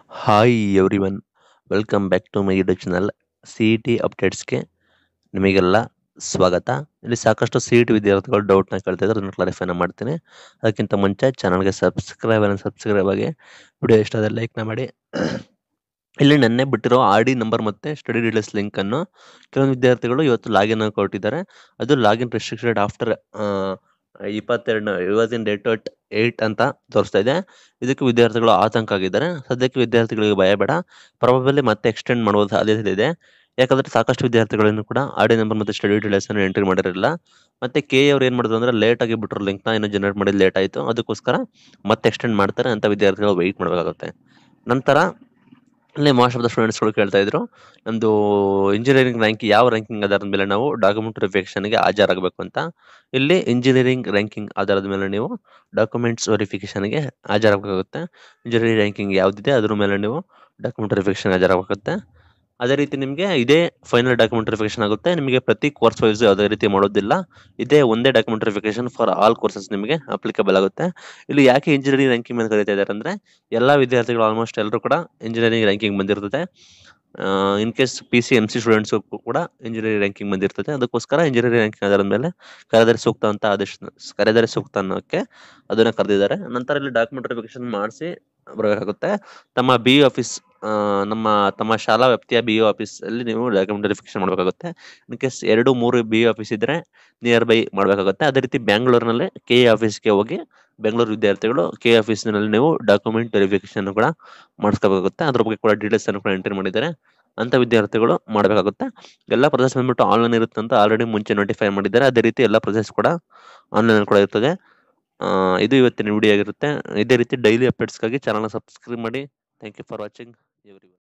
hi everyone welcome back to my YouTube channel C E T ಅಪ್ಡೇಟ್ಸ್ಗೆ ನಿಮಗೆಲ್ಲ ಸ್ವಾಗತ ಇಲ್ಲಿ ಸಾಕಷ್ಟು ಸಿ ಇ ಟಿ ವಿದ್ಯಾರ್ಥಿಗಳು ಡೌಟ್ನ ಕೇಳ್ತಾ ಇದ್ದಾರೆ ಅದನ್ನು ಕ್ಲಾರಿಫೈನ ಮಾಡ್ತೀನಿ ಅದಕ್ಕಿಂತ ಮುಂಚೆ ಚಾನಲ್ಗೆ ಸಬ್ಸ್ಕ್ರೈಬ್ ಸಬ್ಸ್ಕ್ರೈಬ್ ಆಗಿ ವಿಡಿಯೋ ಇಷ್ಟ ಆದರೆ ಲೈಕ್ನ ಮಾಡಿ ಇಲ್ಲಿ ನೆನ್ನೆ ಬಿಟ್ಟಿರೋ ಆರ್ ಡಿ ನಂಬರ್ ಮತ್ತು ಸ್ಟಡಿ ಡೀಟೇಲ್ಸ್ ಲಿಂಕನ್ನು ಕೆಲವೊಂದು ವಿದ್ಯಾರ್ಥಿಗಳು ಇವತ್ತು ಲಾಗಿನ್ ಕೊಟ್ಟಿದ್ದಾರೆ ಅದು ಲಾಗಿನ್ ರೆಸ್ಟ್ರಿಕ್ಟೆಡ್ ಆಫ್ಟರ್ ಇಪ್ಪತ್ತೆರಡು ಇವತ್ತಿನ ಡೇಟ್ ಏಯ್ಟ್ ಅಂತ ತೋರಿಸ್ತಾ ಇದೆ ಇದಕ್ಕೆ ವಿದ್ಯಾರ್ಥಿಗಳು ಆತಂಕ ಆಗಿದ್ದಾರೆ ಸದ್ಯಕ್ಕೆ ವಿದ್ಯಾರ್ಥಿಗಳಿಗೆ ಭಯ ಬೇಡ ಪ್ರಾಬಬಲಿ ಮತ್ತೆ ಎಕ್ಸ್ಟೆಂಡ್ ಮಾಡುವ ಸಾಧ್ಯತೆ ಇದೆ ಯಾಕಂದ್ರೆ ಸಾಕಷ್ಟು ವಿದ್ಯಾರ್ಥಿಗಳನ್ನು ಕೂಡ ಆರ್ ಡಿ ನಂಬರ್ ಮತ್ತು ಸ್ಟಡಿ ಡೀಟೇಲ್ಸ್ ಅನ್ನು ಎಂಟ್ರಿ ಮಾಡಿರಲಿಲ್ಲ ಮತ್ತೆ ಕೆ ಅವ್ರು ಏನು ಮಾಡಿದ್ರು ಅಂದ್ರೆ ಲೇಟ್ ಆಗಿ ಬಿಟ್ಟರು ಲಿಂಕ್ನ ಇನ್ನು ಜನರೇಟ್ ಮಾಡಿದ್ದು ಲೇಟ್ ಆಯಿತು ಅದಕ್ಕೋಸ್ಕರ ಮತ್ತೆ ಎಕ್ಸ್ಟೆಂಡ್ ಮಾಡ್ತಾರೆ ಅಂತ ವಿದ್ಯಾರ್ಥಿಗಳು ವೆಯ್ಟ್ ಮಾಡಬೇಕಾಗುತ್ತೆ ನಂತರ ಅಲ್ಲಿ ಮೋಸ್ಟ್ ಆಫ್ ದ ಸ್ಟೂಡೆಂಟ್ಸ್ಗಳು ಕೇಳ್ತಾ ಇದ್ರು ನಮ್ಮದು ಇಂಜಿನಿಯರಿಂಗ್ ರ್ಯಾಂಕ್ ಯಾವ ರ್ಯಾಂಕಿಂಗ್ ಆಧಾರದ ಮೇಲೆ ನಾವು ಡಾಕ್ಯುಮೆಂಟ್ ವೆರಿಫಿಕೇಷನ್ಗೆ ಹಾಜರಾಗಬೇಕು ಅಂತ ಇಲ್ಲಿ ಇಂಜಿನಿಯರಿಂಗ್ ರ್ಯಾಂಕಿಂಗ್ ಆಧಾರದ ಮೇಲೆ ನೀವು ಡಾಕ್ಯುಮೆಂಟ್ಸ್ ವೆರಿಫಿಕೇಷನ್ಗೆ ಹಾಜರಾಗಬೇಕಾಗುತ್ತೆ ಇಂಜಿನಿಯರಿಂಗ್ ರ್ಯಾಂಕಿಂಗ್ ಯಾವುದಿದೆ ಅದ್ರ ಮೇಲೆ ನೀವು ಡಾಕ್ಯುಮೆಂಟ್ ವೆರಿಫಿಕೇಷನ್ ಹಾಜರಾಗಬೇಕಾಗುತ್ತೆ ಅದೇ ರೀತಿ ನಿಮಗೆ ಇದೇ ಫೈನಲ್ ಡಾಕ್ಯುಮೆಂಟ್ ವೆರಿಫಿಕೇಷನ್ ಆಗುತ್ತೆ ನಿಮಗೆ ಪ್ರತಿ ಕೋರ್ಸ್ ವೈಸ್ ಯಾವುದೇ ರೀತಿ ಮಾಡೋದಿಲ್ಲ ಇದೇ ಒಂದೇ document verification for all courses ನಿಮಗೆ ಅಪ್ಲಿಕಬಲ್ ಆಗುತ್ತೆ ಇಲ್ಲಿ ಯಾಕೆ ಇಂಜಿನಿಯರಿಂಗ್ ರ್ಯಾಂಕಿಂಗ್ ಮೇಲೆ ಕರೀತಾ ಇದ್ದಾರೆ ಅಂದರೆ ಎಲ್ಲ ವಿದ್ಯಾರ್ಥಿಗಳು ಆಲ್ಮೋಸ್ಟ್ ಎಲ್ಲರೂ ಕೂಡ ಇಂಜಿನಿಯರಿಂಗ್ ರ್ಯಾಂಕಿಂಗ್ ಬಂದಿರ್ತದೆ in case P C M C students ಕೂಡ ಇಂಜಿನಿಯರಿಂಗ್ ರ್ಯಾಂಕಿಂಗ್ ಬಂದಿರ್ತದೆ ಅದಕ್ಕೋಸ್ಕರ ಇಂಜಿನಿಯರಿಂಗ್ ರ್ಯಾಂಕಿಂಗ್ ಆಧಾರದ ಮೇಲೆ ಕರೆದರೆ ಸೂಕ್ತ ಅಂತ ಆದೇಶ ಕರೆದರೆ ಸೂಕ್ತ ಅನ್ನೋಕ್ಕೆ ಅದನ್ನ ಕರೆದಿದ್ದಾರೆ ನಂತರ ಇಲ್ಲಿ ಡಾಕ್ಯುಮೆಂಟ್ ವೆರಿಫಿಕೇಶನ್ ಮಾಡಿಸಿ ಬರಬೇಕಾಗುತ್ತೆ ತಮ್ಮ ಬಿ ಆಫೀಸ್ ನಮ್ಮ ತಮ್ಮ ಶಾಲಾ ವ್ಯಾಪ್ತಿಯ ಬಿ ಆಫೀಸ್ ಅಲ್ಲಿ ನೀವು ಡಾಕ್ಯುಮೆಂಟ್ ವೆರಿಫಿಕೇಶನ್ ಮಾಡಬೇಕಾಗುತ್ತೆ ಇನ್ ಕೇಸ್ ಎರಡು ಮೂರು ಬಿ ಆಫೀಸ್ ಇದ್ರೆ ನಿಯರ್ ಬೈ ಮಾಡಬೇಕಾಗುತ್ತೆ ಅದೇ ರೀತಿ ಬ್ಯಾಂಗ್ಳೂರಿನಲ್ಲಿ ಕೆ ಎ ಆಫೀಸ್ಗೆ ಹೋಗಿ ಬೆಂಗಳೂರು ವಿದ್ಯಾರ್ಥಿಗಳು ಕೆ ಆಫೀಸ್ನಲ್ಲಿ ನೀವು ಡಾಕ್ಯುಮೆಂಟ್ ವೆರಿಫಿಕೇಶನ್ ಕೂಡ ಮಾಡಿಸ್ಕೋಬೇಕಾಗುತ್ತೆ ಅದ್ರ ಬಗ್ಗೆ ಕೂಡ ಡೀಟೇಲ್ಸ್ ಅನ್ನು ಕೂಡ ಎಂಟ್ರಿ ಮಾಡಿದ್ದಾರೆ ಅಂತ ವಿದ್ಯಾರ್ಥಿಗಳು ಮಾಡಬೇಕಾಗುತ್ತೆ ಎಲ್ಲ ಪ್ರೊಸೆಸ್ ಬಂದ್ಬಿಟ್ಟು ಆನ್ಲೈನ್ ಇರುತ್ತೆ ಅಂತ ಆಲ್ರೆಡಿ ಮುಂಚೆ ನೋಟಿಫೈ ಮಾಡಿದ್ದಾರೆ ಅದೇ ರೀತಿ ಎಲ್ಲ ಪ್ರೊಸೆಸ್ ಕೂಡ ಆನ್ಲೈನ್ ಕೂಡ ಇರ್ತದೆ ಇದು ಇವತ್ತಿನ ವಿಡಿಯೋ ಆಗಿರುತ್ತೆ ಇದೇ ರೀತಿ ಡೈಲಿ ಅಪ್ಡೇಟ್ಸ್ಗಾಗಿ ಚಾನಲ್ನ ಸಬ್ಸ್ಕ್ರೈಬ್ ಮಾಡಿ thank you for watching every